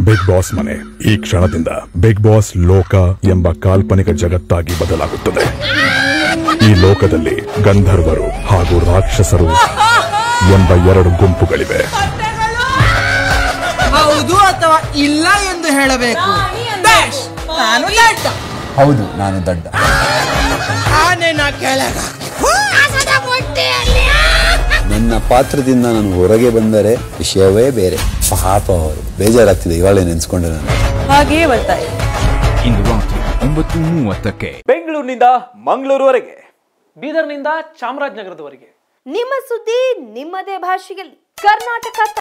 big boss ಮನೆ ಈ ಕ್ಷಣದಿಂದ ಬಿಗ್ ಬಾಸ್ ಲೋಕ ಎಂಬ ಕಾಲ್ಪನಿಕ ಜಗತ್ತಾಗಿ ಬದಲಾಗುತ್ತದೆ ಈ ಲೋಕದಲ್ಲಿ ಗಂಧರ್ವರು ಹಾಗೂ ರಾಕ್ಷಸರು ಎಂಬ ಎರಡು ಗುಂಪುಗಳಿವೆ ಹೌದು ಅಥವಾ ಇಲ್ಲ ಎಂದು ಹೇಳಬೇಕು ಬೇಷ್, ನಾನು ದಡ್ಡ ಹೌದು ನಾನು ದಡ್ಡ ಆನೆನ ಕೆಳಗ ನನ್ನ ಪಾತ್ರದಿಂದ ನಾನು ಹೊರಗೆ ಬಂದರೆ ವಿಷಯವೇ ಬೇರೆ ಪಾಪ ಅವರು ಬೇಜಾರಾಗ್ತಿದೆ ಇವಾಗಲೇ ನೆನೆಸ್ಕೊಂಡೆ ನಾನು ಹಾಗೆಯೇ ಬರ್ತಾರೆ ಇಂದು ರಾತ್ರಿ ಒಂಬತ್ತು ಮೂವತ್ತಕ್ಕೆ ಬೆಂಗಳೂರಿನಿಂದ ಮಂಗಳೂರುವರೆಗೆ ಬೀದರ್ನಿಂದ ಚಾಮರಾಜನಗರದವರೆಗೆ ನಿಮ್ಮ ಸುದ್ದಿ ನಿಮ್ಮದೇ ಭಾಷೆಯಲ್ಲಿ ಕರ್ನಾಟಕ